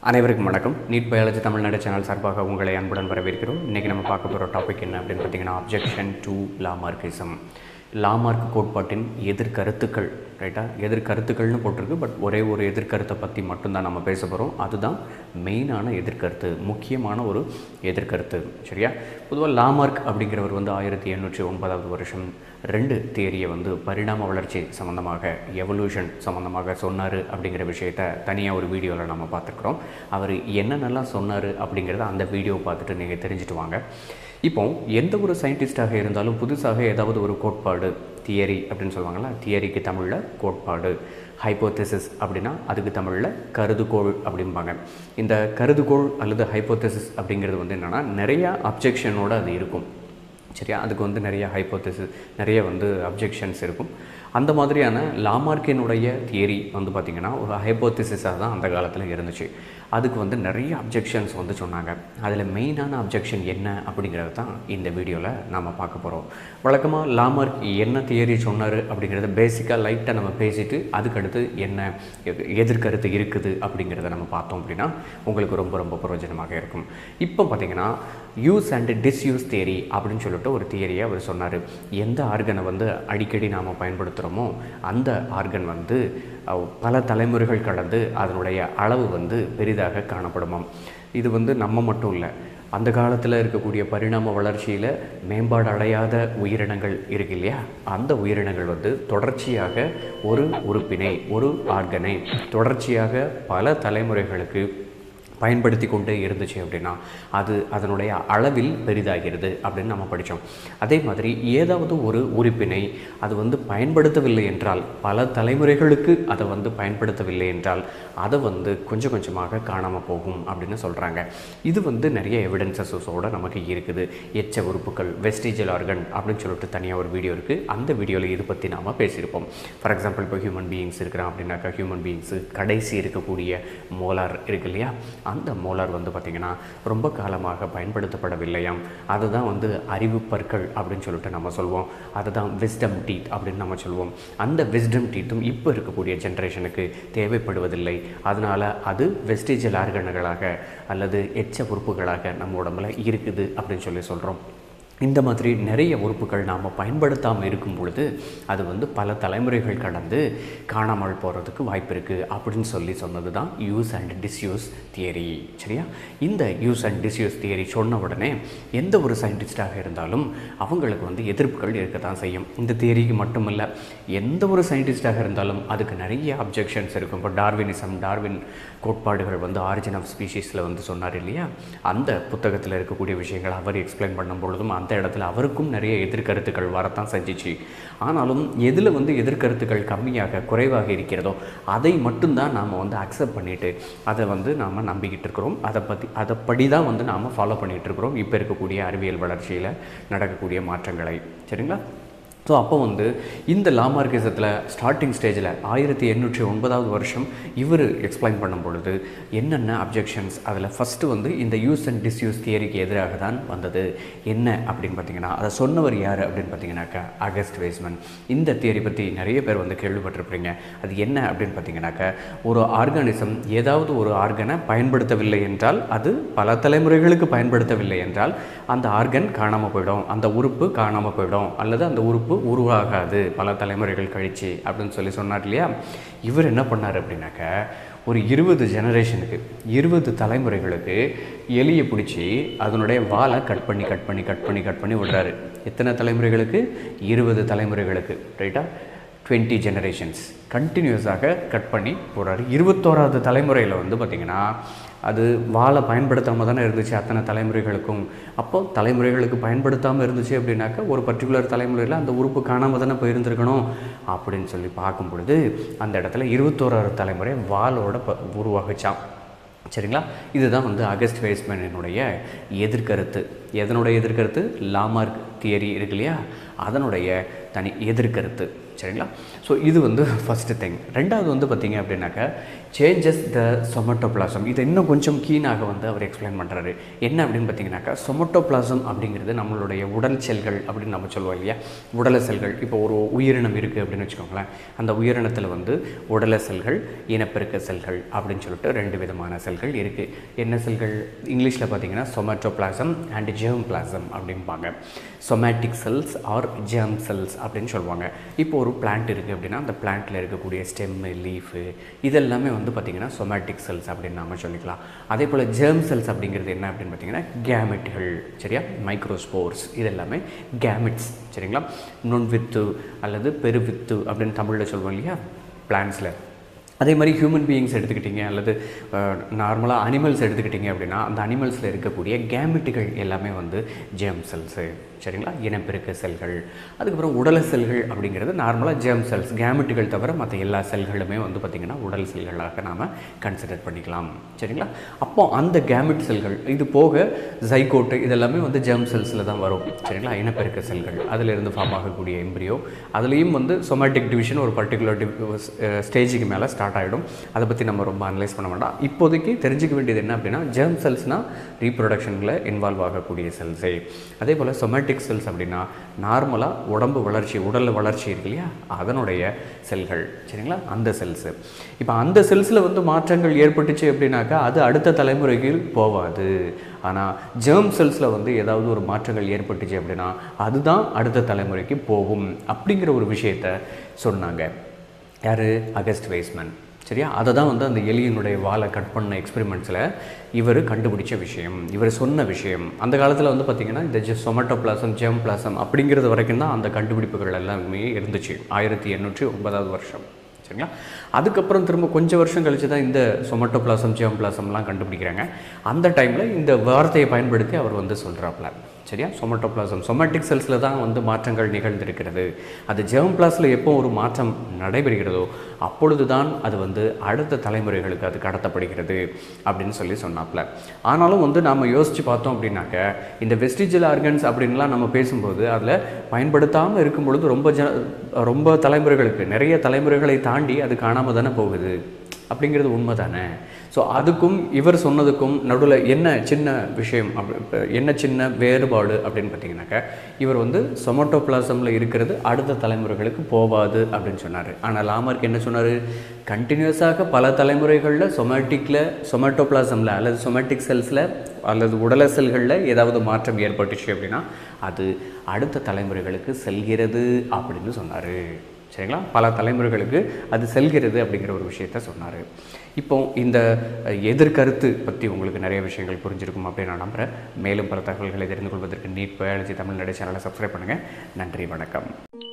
அனைவருக்கும் வணக்கம் NEET biology Tamil Nadu channel சார்பாக உங்களை அன்புடன் வரவேற்கிறோம் இன்றைக்கி நம்ம பார்க்க போகிற டாபிக் என்ன அப்படின்னு பார்த்தீங்கன்னா அப்ஜெக்ஷன் டு லாமார்க்கிசம் லாமார்க் கோட்பாட்டின் எதிர்கருத்துக்கள் ரைட்டா எதிர்கருத்துக்கள்னு போட்டிருக்கு பட் ஒரே ஒரு எதிர்கருத்தை பற்றி மட்டும்தான் நம்ம பேச போகிறோம் அதுதான் மெயினான எதிர்கருத்து முக்கியமான ஒரு எதிர்கருத்து சரியா பொதுவாக லாமார்க் அப்படிங்கிறவர் வந்து ஆயிரத்தி எண்ணூற்றி ஒன்பதாவது வருஷம் ரெண்டு தியரியை வந்து பரிணாம வளர்ச்சி சம்மந்தமாக எவல்யூஷன் சம்மந்தமாக சொன்னார் அப்படிங்கிற விஷயத்த தனியாக ஒரு வீடியோவில் நம்ம பார்த்துருக்குறோம் அவர் என்னென்னலாம் சொன்னார் அப்படிங்கிறத அந்த வீடியோவை பார்த்துட்டு நீங்கள் தெரிஞ்சுட்டு வாங்க இப்போ எந்த ஒரு சயின்டிஸ்டாக இருந்தாலும் புதுசாக ஏதாவது ஒரு கோட்பாடு தியரி அப்படின்னு சொல்லுவாங்கள்ல தியரிக்கு தமிழில் கோட்பாடு ஹைப்போதெசிஸ் அப்படின்னா அதுக்கு தமிழில் கருதுகோள் அப்படிம்பாங்க இந்த கருதுகோள் அல்லது ஹைப்போதெசிஸ் அப்படிங்கிறது வந்து என்னென்னா நிறையா அப்ஜெக்ஷனோடு அது இருக்கும் சரியா அதுக்கு வந்து நிறைய ஹைப்போதெசிஸ் நிறைய வந்து அப்ஜெக்ஷன்ஸ் இருக்கும் அந்த மாதிரியான லாமார்க்கினுடைய தியரி வந்து பார்த்திங்கன்னா ஒரு ஹைப்போதெசிஸாக தான் அந்த காலத்தில் இருந்துச்சு அதுக்கு வந்து நிறைய அப்ஜெக்ஷன்ஸ் வந்து சொன்னாங்க அதில் மெயினான அப்ஜெக்ஷன் என்ன அப்படிங்கிறது தான் இந்த வீடியோவில் நாம் பார்க்க போகிறோம் வழக்கமாக லாமார்க் என்ன தியரி சொன்னார் அப்படிங்கிறத பேசிக்காக லைட்டாக நம்ம பேசிட்டு அதுக்கடுத்து என்ன எது- எதிர்கருத்து இருக்குது அப்படிங்கிறத நம்ம பார்த்தோம் அப்படின்னா உங்களுக்கு ரொம்ப ரொம்ப பிரயோஜனமாக இருக்கும் இப்போ பார்த்தீங்கன்னா யூஸ் அண்ட் டிஸ்யூஸ் தியரி அப்படின்னு சொல்லிட்டு ஒரு தியரியை அவர் சொன்னார் எந்த ஆர்கனை வந்து அடிக்கடி நாம் பயன்படுத்துகிறோமோ அந்த ஆர்கன் வந்து அஹ், பல தலைமுறைகள் கடந்து அதனுடைய அளவு வந்து பெரிதாக காணப்படுமாம் இது வந்து நம்ம மட்டும் இல்லை அந்த காலத்தில் இருக்கக்கூடிய பரிணாம வளர்ச்சியில் மேம்பாடு அடையாத உயிரினங்கள் இருக்கு இல்லையா அந்த உயிரினங்கள் வந்து தொடர்ச்சியாக ஒரு உறுப்பினை ஒரு ஆர்கனை தொடர்ச்சியாக பல தலைமுறைகளுக்கு பயன்படுத்தி கொண்டே இருந்துச்சு அப்படின்னா அது அதனுடைய அளவில் பெரிதாகிறது அப்படின்னு நம்ம படித்தோம் அதே மாதிரி ஏதாவது ஒரு உறுப்பினை அது வந்து பயன்படுத்தவில்லை என்றால் பல தலைமுறைகளுக்கு அதை வந்து பயன்படுத்தவில்லை என்றால் அதை வந்து கொஞ்சம் கொஞ்சமாக காணாமல் போகும் அப்படின்னு சொல்கிறாங்க இது வந்து நிறைய எவிடன்சஸோட நமக்கு இருக்குது எச்ச உறுப்புகள் வெஸ்டிஜல் ஆர்கன் அப்படின்னு சொல்லிட்டு தனியாக ஒரு வீடியோ இருக்குது அந்த வீடியோவில் இது பற்றி நாம் பேசியிருப்போம் ஃபார் எக்ஸாம்பிள் இப்போ ஹியூமன் பீயிங்ஸ் இருக்கிறான் அப்படின்னாக்கா ஹியூமன் பீயிங்ஸு கடைசி இருக்கக்கூடிய மோலார் இருக்கு இல்லையா அந்த மோலார் வந்து பார்த்திங்கன்னா ரொம்ப காலமாக பயன்படுத்தப்படவில்லையாம் அதுதான் வந்து அறிவு பற்கள் அப்படின்னு சொல்லிட்டு நம்ம சொல்லுவோம் அதுதான் விஸ்டம் டீத் அப்படின்னு நம்ம சொல்லுவோம் அந்த விஸ்டம் டீத்தும் இப்போ இருக்கக்கூடிய ஜென்ரேஷனுக்கு தேவைப்படுவதில்லை அதனால் அது வெஸ்டேஜல் ஆர்கன்களாக அல்லது எச்ச உறுப்புகளாக நம்ம உடம்புல இருக்குது அப்படின்னு சொல்லி சொல்கிறோம் இந்த மாதிரி நிறைய உறுப்புகள் நாம் பயன்படுத்தாமல் இருக்கும் பொழுது அது வந்து பல தலைமுறைகள் கடந்து காணாமல் போகிறதுக்கு வாய்ப்பு இருக்குது அப்படின்னு சொல்லி சொன்னது தான் யூஸ் அண்ட் டிஸ்யூஸ் தியரி சரியா இந்த யூஸ் அண்ட் டிஸ்யூஸ் தியரி சொன்ன உடனே எந்த ஒரு சயின்டிஸ்டாக இருந்தாலும் அவங்களுக்கு வந்து எதிர்ப்புகள் இருக்க தான் செய்யும் இந்த தியரிக்கு மட்டுமல்ல எந்த ஒரு சயின்டிஸ்டாக இருந்தாலும் அதுக்கு நிறைய அப்ஜெக்ஷன்ஸ் இருக்கும் இப்போ டார்வினிசம் டார்வின் கோட்பாடுகள் வந்து ஆரிஜின் ஆஃப் ஸ்பீஷீஸில் வந்து சொன்னார் இல்லையா அந்த புத்தகத்தில் இருக்கக்கூடிய விஷயங்களை அவர் எக்ஸ்பிளைன் பண்ணும் பொழுதும் அந்த இடத்துல அவருக்கும் நிறைய எதிர்கருத்துக்கள் வரத்தான் செஞ்சிச்சு ஆனாலும் எதில் வந்து எதிர்கருத்துக்கள் கம்மியாக குறைவாக இருக்கிறதோ அதை மட்டும்தான் நாம் வந்து அக்செப்ட் பண்ணிட்டு அதை வந்து நாம் நம்பிக்கிட்டு இருக்கிறோம் அதை பற்றி அதைப்படி தான் வந்து நாம் ஃபாலோ பண்ணிகிட்டு இருக்கிறோம் இப்போ இருக்கக்கூடிய அறிவியல் வளர்ச்சியில் நடக்கக்கூடிய மாற்றங்களை சரிங்களா ஸோ அப்போ வந்து இந்த லாமார்க்கிசத்தில் ஸ்டார்டிங் ஸ்டேஜில் ஆயிரத்தி எண்ணூற்றி ஒன்பதாவது வருஷம் இவர் எக்ஸ்பிளைன் பண்ணும் பொழுது என்னென்ன அப்ஜெக்ஷன்ஸ் அதில் ஃபஸ்ட்டு வந்து இந்த யூஸ் அண்ட் டிஸ்யூஸ் தியரிக்கு எதிராக தான் வந்தது என்ன அப்படின்னு பார்த்தீங்கன்னா அதை சொன்னவர் யார் அப்படின்னு பார்த்தீங்கன்னாக்கா அகஸ்ட் வேஸ்மன் இந்த தியரி பற்றி நிறைய பேர் வந்து கேள்விப்பட்டிருப்பீங்க அது என்ன அப்படின்னு பார்த்தீங்கன்னாக்கா ஒரு ஆர்கானிசம் ஏதாவது ஒரு ஆர்கனை பயன்படுத்தவில்லை என்றால் அது பல தலைமுறைகளுக்கு பயன்படுத்தவில்லை என்றால் அந்த ஆர்கன் காணாமல் போயிடும் அந்த உறுப்பு காணாமல் போயிடும் அல்லது அந்த உறுப்பு உருவாகாது பல தலைமுறைகள் கழிச்சு அப்படின்னு சொல்லி சொன்னார் இல்லையா இவர் என்ன பண்ணார் அப்படின்னாக்க ஒரு இருபது ஜெனரேஷனுக்கு இருபது தலைமுறைகளுக்கு எலியை பிடிச்சி அதனுடைய வாலை கட் பண்ணி கட் பண்ணி கட் பண்ணி கட் பண்ணி விடுறாரு எத்தனை தலைமுறைகளுக்கு இருபது தலைமுறைகளுக்கு ரைட்டா டுவெண்ட்டி ஜெனரேஷன்ஸ் கண்டினியூஸாக கட் பண்ணி போடுறாரு இருபத்தோராவது தலைமுறையில் வந்து பார்த்திங்கன்னா அது வாழை பயன்படுத்தாமல் தானே இருந்துச்சு அத்தனை தலைமுறைகளுக்கும் அப்போ தலைமுறைகளுக்கு பயன்படுத்தாமல் இருந்துச்சு அப்படின்னாக்கா ஒரு பர்டிகுலர் தலைமுறையில் அந்த உறுப்பு காணாமல் தானே போயிருந்திருக்கணும் அப்படின்னு சொல்லி பார்க்கும் பொழுது அந்த இடத்துல இருபத்தோராவது தலைமுறை வாளோட ப உருவாகிச்சான் சரிங்களா இதுதான் வந்து அகஸ்ட் வேஸ்மேனினுடைய எதிர்கருத்து எதனுடைய எதிர்கருத்து லாமார்க் தியரி இருக்கு இல்லையா அதனுடைய தனி எதிர்கருத்து சரிங்களா ஸோ இது வந்து ஃபஸ்ட்டு திங் ரெண்டாவது வந்து பார்த்தீங்க அப்படின்னாக்கா சேஞ்சஸ் த சொமட்டோபிளாசம் இதை இன்னும் கொஞ்சம் கீனாக வந்து அவர் எக்ஸ்பிளைன் பண்ணுறாரு என்ன அப்படின்னு பார்த்தீங்கன்னாக்கா சொமட்டோபிளாசம் அப்படிங்கிறது நம்மளுடைய உடல் செல்கள் அப்படின்னு நம்ம சொல்லுவோம் இல்லையா உடல செல்கள் இப்போ ஒரு உயிரினம் இருக்குது அப்படின்னு வச்சுக்கோங்களேன் அந்த உயிரினத்தில் வந்து உடல செல்கள் இனப்பெருக்க செல்கள் அப்படின்னு சொல்லிட்டு ரெண்டு விதமான செல்கள் இருக்குது என்ன செல்கள் இங்கிலீஷில் பார்த்தீங்கன்னா சொமட்டோபிளாசம் அண்ட் ஜெர்ம் பிளாசம் அப்படிம்பாங்க somatic cells or germ cells அப்படின்னு சொல்லுவாங்க இப்போ ஒரு பிளான்ட் இருக்குது அப்படின்னா அந்த பிளான்ட்டில் இருக்கக்கூடிய ஸ்டெம்மு லீஃபு இதெல்லாமே வந்து பார்த்திங்கன்னா சொமேட்டிக் செல்ஸ் அப்படின்னு நாம சொல்லிக்கலாம் அதே போல் ஜெர்ம் செல்ஸ் அப்படிங்கிறது என்ன அப்படின்னு பார்த்தீங்கன்னா கேமெட்கள் சரியா மைக்ரோஸ்போர்ஸ் இதெல்லாமே கேமெட்ஸ் சரிங்களா நுண்வித்து அல்லது பெருவித்து அப்படின்னு தமிழில் சொல்லுவோம் இல்லையா பிளான்ஸில் அதே மாதிரி ஹியூமன் பீயிங்ஸ் எடுத்துக்கிட்டிங்க அல்லது நார்மலாக அனிமல்ஸ் எடுத்துக்கிட்டிங்க அப்படின்னா அந்த அனிமல்ஸில் இருக்கக்கூடிய கேமெட்டுகள் எல்லாமே வந்து ஜேம் செல்ஸு சரிங்களா இனப்பெருக்க செல்கள் அதுக்கப்புறம் உடல செல்கள் அப்படிங்கிறது நார்மலாக ஜேம் செல்ஸ் கேமெட்டுகள் தவிர மற்ற எல்லா செல்களுமே வந்து பார்த்திங்கன்னா உடல் செல்களாக நாம் கன்சிடர் பண்ணிக்கலாம் சரிங்களா அப்போ அந்த கேமெட் செல்கள் இது போக ஜைகோட்டு இதெல்லாமே வந்து ஜேம் செல்ஸில் தான் வரும் சரிங்களா இனப்பெருக்க செல்கள் அதிலிருந்து ஃபார்ம் ஆகக்கூடிய எம்பிரியோ அதுலேயும் வந்து சொமேட்டிக் டிவிஷன் ஒரு பர்டிகுலர் ஸ்டேஜுக்கு மேலே ஸ்டார்ட் ஆகிடும் அதை பற்றி நம்ம ரொம்ப அனலைஸ் பண்ண வேண்டாம் இப்போதைக்கு தெரிஞ்சுக்க வேண்டியது என்ன அப்படின்னா ஜெர்ம் செல்ஸ்னால் ரீப்ரொடக்ஷனில் இன்வால்வ் ஆகக்கூடிய செல்ஸே அதே போல் சொமேட்டிக் செல்ஸ் அப்படின்னா நார்மலாக உடம்பு வளர்ச்சி உடலில் வளர்ச்சி இருக்கு இல்லையா அதனுடைய செல்கள் சரிங்களா அந்த செல்ஸு இப்போ அந்த செல்ஸில் வந்து மாற்றங்கள் ஏற்பட்டுச்சு அப்படின்னாக்கா அது அடுத்த தலைமுறைக்கு போகாது ஆனால் ஜெர்ம் செல்ஸில் வந்து ஏதாவது ஒரு மாற்றங்கள் ஏற்பட்டுச்சு அப்படின்னா அதுதான் அடுத்த தலைமுறைக்கு போகும் அப்படிங்கிற ஒரு விஷயத்த சொன்னாங்க யார் அகஸ்ட் வெய்ஸ்மன் சரியா அதை தான் வந்து அந்த எலியினுடைய வாலை கட் பண்ண எக்ஸ்பெரிமெண்ட்ஸில் இவர் கண்டுபிடிச்ச விஷயம் இவர் சொன்ன விஷயம் அந்த காலத்தில் வந்து பார்த்திங்கன்னா இந்த ஜெ சொமட்டோ பிளாசம் ஜெம் பிளாசம் அப்படிங்கிறது வரைக்கும் தான் அந்த கண்டுபிடிப்புகள் எல்லாமே இருந்துச்சு ஆயிரத்தி எண்ணூற்றி ஒன்பதாவது வருஷம் சரிங்களா அதுக்கப்புறம் திரும்ப கொஞ்சம் வருஷம் கழிச்சு தான் இந்த சொமட்டோ பிளாசம் ஜெம் பிளாசம்லாம் கண்டுபிடிக்கிறாங்க அந்த டைமில் இந்த வார்த்தையை பயன்படுத்தி அவர் வந்து சொல்கிறாப்ல சரியா சொமட்டோபிளாசம் சொமேட்டிக் செல்ஸில் தான் வந்து மாற்றங்கள் நிகழ்ந்திருக்கிறது அது ஜெர்ம் பிளாஸில் எப்போ ஒரு மாற்றம் நடைபெறுகிறதோ அப்பொழுது தான் அது வந்து அடுத்த தலைமுறைகளுக்கு அது கடத்தப்படுகிறது அப்படின்னு சொல்லி சொன்னாப்ல ஆனாலும் வந்து நாம் யோசித்து பார்த்தோம் அப்படின்னாக்க இந்த வெஸ்டிஜியல் ஆர்கன்ஸ் அப்படின்லாம் நம்ம பேசும்போது அதில் பயன்படுத்தாமல் இருக்கும் பொழுது ரொம்ப ஜ ரொம்ப தலைமுறைகளுக்கு நிறைய தலைமுறைகளை தாண்டி அது காணாமல் தானே போகுது அப்படிங்கிறது உண்மை தானே ஸோ அதுக்கும் இவர் சொன்னதுக்கும் நடுவில் என்ன சின்ன விஷயம் அப்படி இப்ப என்ன சின்ன வேறுபாடு அப்படின்னு பார்த்தீங்கன்னாக்கா இவர் வந்து சொமட்டோபிளாசமில் இருக்கிறது அடுத்த தலைமுறைகளுக்கு போகாது அப்படின்னு சொன்னார் ஆனால் லாமர்க் என்ன சொன்னார் கண்டினியூஸாக பல தலைமுறைகளில் சொமேட்டிக்கில் சொமட்டோபிளாசமில் அல்லது சொமேட்டிக் செல்ஸில் அல்லது உடல செல்களில் ஏதாவது மாற்றம் ஏற்பட்டுச்சு அப்படின்னா அது அடுத்த தலைமுறைகளுக்கு செல்கிறது அப்படின்னு சொன்னார் சரிங்களா பல தலைமுறைகளுக்கு அது செல்கிறது அப்படிங்கிற ஒரு விஷயத்த சொன்னார் இப்போ இந்த எதிர்கருத்து பற்றி உங்களுக்கு நிறைய விஷயங்கள் புரிஞ்சிருக்கும் அப்படின்னு நான் நம்புகிறேன் மேலும் பல தகவல்களை தெரிந்து கொள்வதற்கு நீட் பயாலஜி தமிழ்நாடு சேனலை சப்ஸ்கிரைப் பண்ணுங்கள் நன்றி வணக்கம்